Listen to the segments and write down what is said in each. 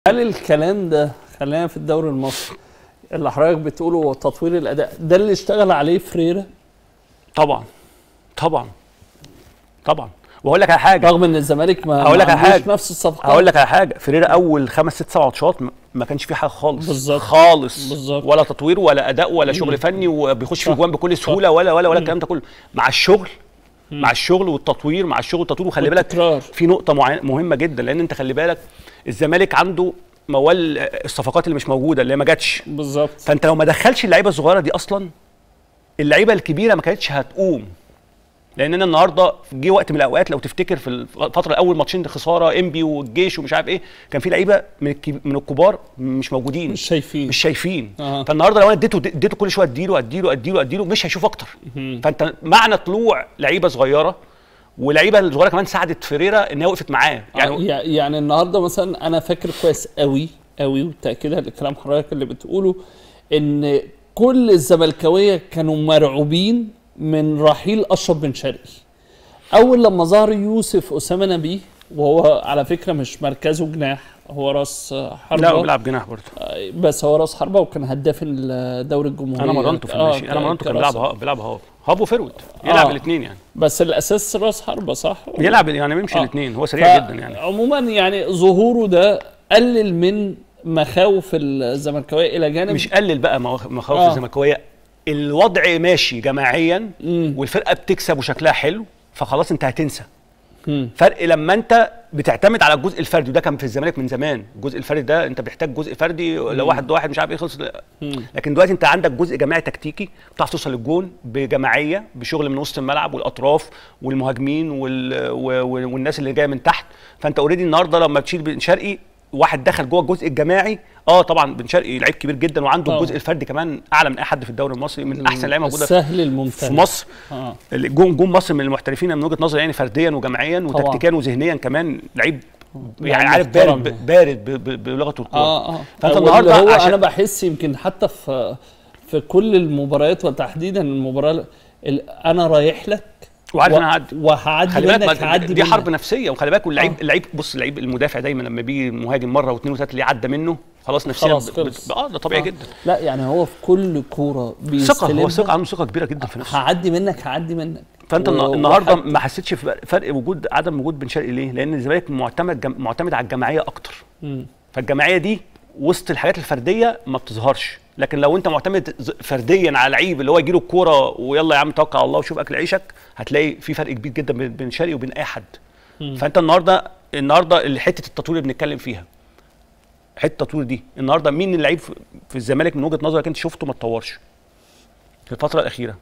هل الكلام ده خلينا في الدوري المصري اللي حضرتك بتقوله تطوير الاداء ده اللي اشتغل عليه فريرة طبعا طبعا طبعا واقول لك على حاجه رغم ان الزمالك ما هقول لك ما على عندوش حاجة. نفس الصفقات هقول لك على حاجه فريرة اول خمس ست سبع ماتشات م- ما كانش فيه حاجه خالص بالظبط. خالص بالظبط. ولا تطوير ولا اداء ولا شغل فني وبيخش في صح. جوان بكل سهوله ولا ولا ولا الكلام ده كله مع الشغل مع الشغل والتطوير مع الشغل والتطوير وخلي بالك والتكرار. في نقطه معينه مهمه جدا لان انت خلي بالك الزمالك عنده موال الصفقات اللي مش موجوده اللي هي ما جاتش بالظبط فانت لو ما دخلش اللعيبه الصغيره دي اصلا اللعيبه الكبيره ما كانتش هتقوم لان انا النهارده جه وقت من الاوقات لو تفتكر في الفتره الاول ماتشين خساره انبي والجيش ومش عارف ايه كان في لعيبه من الكب- من الكبار مش موجودين مش شايفين مش شايفين آه. فالنهارده لو انا اديته اديته كل شويه اديله اديله اديله اديله مش هيشوف اكتر فانت معنى طلوع لعيبه صغيره ولعيبه الصغيره كمان ساعدت فيريرا ان هي وقفت معاه يعني يعني يعني النهارده مثلا انا فاكر كويس قوي قوي وتاكيدا لكلام حضرتك اللي بتقوله ان كل الزملكاويه كانوا مرعوبين من رحيل اشرف بن شرقي اول لما ظهر يوسف اسامه نبيه وهو على فكره مش مركزه جناح هو راس حربه لا هو بيلعب جناح برضه بس هو راس حربه وكان هداف الدوري الجمهوري انا مرنته في الماشي انا مرنته كان بيلعب هاب بيلعب هاب هاب وفيرود يلعب آه. الاثنين يعني بس الاساس راس حربه صح يلعب يعني بيمشي آه. الاثنين هو سريع جدا يعني عموما يعني ظهوره ده قلل من مخاوف الزملكاويه الى جانب مش قلل بقى مخ- مخاوف آه. الزملكاويه الوضع ماشي جماعيا مم. والفرقه بتكسب وشكلها حلو فخلاص انت هتنسى مم. فرق لما انت بتعتمد على الجزء الفردي وده كان في الزمالك من زمان الجزء الفردي ده انت بتحتاج جزء فردي لو واحد واحد مش عارف ايه خلص مم. لكن دلوقتي انت عندك جزء جماعي تكتيكي بتعرف توصل للجون بجماعيه بشغل من وسط الملعب والاطراف والمهاجمين وال... و... و- والناس اللي جايه من تحت فانت اوريدي النهارده لما تشيل بن شرقي واحد دخل جوه الجزء الجماعي اه طبعا بن شرقي لعيب كبير جدا وعنده طبعا. الجزء الفردي كمان اعلى من اي حد في الدوري المصري من احسن لعيبه موجوده في السهل الممتنع في مصر اه جون جون مصر من المحترفين من وجهه نظري يعني فرديا وجماعيا طبعا. وتكتيكيا وذهنيا كمان لعيب يعني يعني عارف محترم. بارد بارد ب- ب- بلغه الكوره اه اه فانت واللي النهارده هو عشان- انا بحس يمكن حتى في في كل المباريات وتحديدا المباراه ال- انا رايح لك وعارف و- انا هعدي وهعدي خلي بالك منك ما- هعدي دي منك. حرب نفسيه وخلي بالك اللعيب آه. اللعيب بص اللعيب المدافع دايما لما بيجي مهاجم مره واثنين وثلاثه اللي عدى منه خلاص نفسيا خلاص ب- خلص. بت- اه ده طبيعي آه. جدا لا يعني هو في كل كوره ثقه بيستلمها هو ثقه عنده ثقه كبيره جدا في نفسه هعدي منك هعدي منك فانت و- النا- النهارده وحتى- ما حسيتش في فرق وجود عدم وجود بن شرقي ليه؟ لان الزمالك معتمد جم... معتمد على الجماعيه اكتر مم. فالجماعيه دي وسط الحاجات الفرديه ما بتظهرش لكن لو انت معتمد ز- فرديا على لعيب اللي هو يجي له الكوره ويلا يا عم توكل على الله وشوف اكل عيشك هتلاقي في فرق كبير جدا بين بين شرقي وبين اي حد مم. فانت النهارده النهارده اللي حته التطوير اللي بنتكلم فيها حته التطوير دي النهارده مين اللعيب في في الزمالك من وجهه نظرك انت شفته ما اتطورش في الفتره الاخيره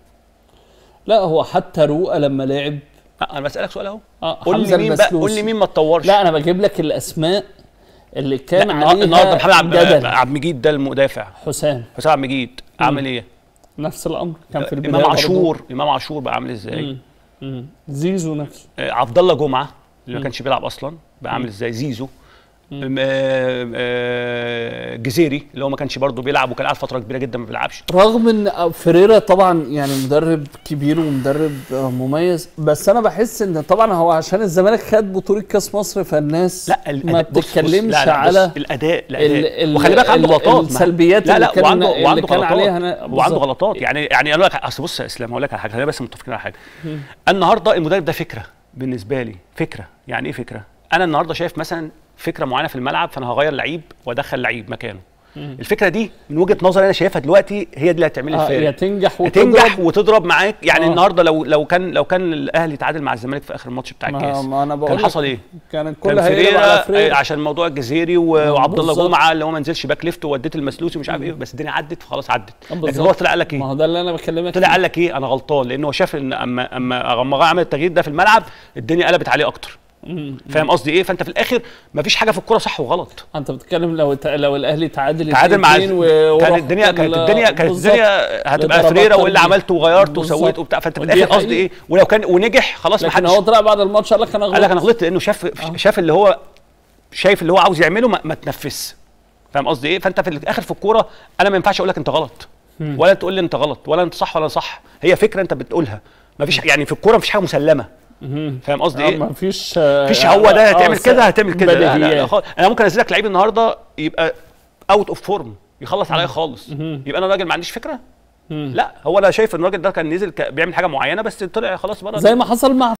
لا هو حتى رؤى لما لعب أه، انا بسالك سؤال اهو آه قول حمزة لي مين بقى المسلوسي. قول لي مين ما اتطورش لا انا بجيب لك الاسماء اللي كان لا، عليها النهارده محمد عبد جدل عبد المجيد ده المدافع حسام حسام عبد المجيد عامل ايه؟ نفس الامر كان في البدايه امام برضه. عاشور امام عاشور بقى عامل ازاي؟ مم. مم. زيزو نفسه آه، عبد الله جمعه اللي مم. ما كانش بيلعب اصلا بقى عامل ازاي؟ زيزو مم. آم، آه، آه، جزيري اللي هو ما كانش برضه بيلعب وكان قاعد فتره كبيره جدا ما بيلعبش رغم ان فريرا طبعا يعني مدرب كبير ومدرب آه، مميز بس انا بحس ان طبعا هو عشان الزمالك خد بطوله كاس مصر فالناس لا ال- ما بص- بص- بتتكلمش لا لا، بص، على الاداء ال- الاداء ال- وخلي بالك عنده ال- غلطات ما- السلبيات لا اللي لا كان- وعنده اللي وعنده كان غلطات عليها أنا- وعنده بالظبط. غلطات يعني يعني انا أقول لك اصل بص يا اسلام هقول لك على حاجه خلينا بس متفقين على حاجه النهارده المدرب ده فكره بالنسبه لي فكره يعني ايه فكره انا النهارده شايف مثلا فكره معينه في الملعب فانا هغير لعيب وادخل لعيب مكانه الفكره دي من وجهه نظري انا شايفها دلوقتي هي دي اللي هتعمل لي آه، يا الفارق تنجح تنجح وتضرب وتضرب معاك يعني آه. النهارده لو لو كان لو كان الاهلي تعادل مع الزمالك في اخر الماتش بتاع ما, الكاس ما انا بقول كان لك حصل ايه؟ كان الكل كان هيقلب فريرة على فريرا عشان موضوع الجزيري و- وعبد الله بالظبط. جمعه اللي هو ما نزلش باك ليفت ووديت المسلوسي ومش عارف ايه بس الدنيا عدت فخلاص عدت لكن بالظبط. هو طلع قال لك ما ايه؟ هو ده اللي انا بكلمك طلع فيه. قال لك ايه انا غلطان لان هو شاف ان اما اما اما عمل التغيير ده في الملعب الدنيا قلبت عليه اكتر مم. فاهم قصدي ايه؟ فانت في الاخر مفيش حاجه في الكوره صح وغلط انت بتتكلم لو الت- لو الاهلي تعادل تعادل مع اتنين و- كانت وراح الدنيا كانت ال- الدنيا كانت بالظبط. الدنيا هتبقى لضربات فريره وايه اللي ترجيح. عملته وغيرت بالظبط. وسويت وبتاع فانت في ودي الاخر قصدي حقيقة. ايه ولو كان ونجح خلاص ما لكن حدش هو طلع بعد الماتش قال لك انا قال لك انا غلط غلطت لانه شاف شاف اللي هو شايف اللي هو عاوز يعمله ما, ما تنفذش فاهم قصدي ايه فانت في الاخر في الكوره انا ما ينفعش اقول لك انت غلط مم. ولا تقول لي انت غلط ولا انت صح ولا صح هي فكره انت بتقولها ما فيش يعني في الكوره ما فيش حاجه مسلمه فاهم قصدي ايه ما فيش مفيش هو ده هتعمل كده هتعمل كده لا لا لا خالص. انا ممكن انزل لك لعيب النهارده يبقى اوت اوف فورم يخلص عليا خالص يبقى انا راجل ما عنديش فكره لا هو انا شايف ان الراجل ده كان نزل ك- بيعمل حاجه معينه بس طلع خلاص بره زي ما حصل مع